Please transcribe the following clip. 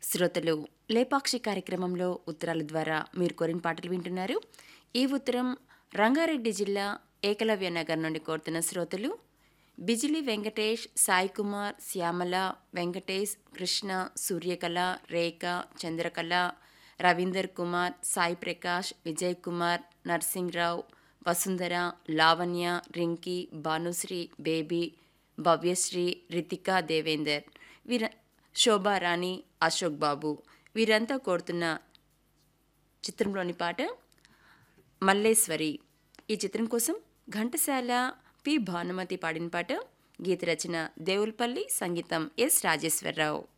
శ్రోతలు లేపాక్షి కార్యక్రమంలో ఉత్తరాల ద్వారా మీరు కోరిన పాటలు వింటున్నారు ఈ ఉత్తరం రంగారెడ్డి జిల్లా ఏకలవ్య నగర్ నుండి కోరుతున్న శ్రోతలు బిజిలి వెంకటేష్ సాయి కుమార్ శ్యామల వెంకటేష్ కృష్ణ సూర్యకళ రేఖ చంద్రకళ రవీందర్ కుమార్ సాయి ప్రకాష్ విజయ్ కుమార్ నర్సింగ్రావు వసుంధర లావణ్య రింకీ భానుశ్రీ బేబీ భవ్యశ్రీ రితికా దేవేందర్ వీర శోభారాణి అశోక్ బాబు వీరంతా కోరుతున్న చిత్రంలోని పాట మల్లేశ్వరి ఈ చిత్రం కోసం ఘంటసాల పి భానుమతి పాడిన పాట గీత రచన దేవుల్పల్లి సంగీతం ఎస్ రాజేశ్వరరావు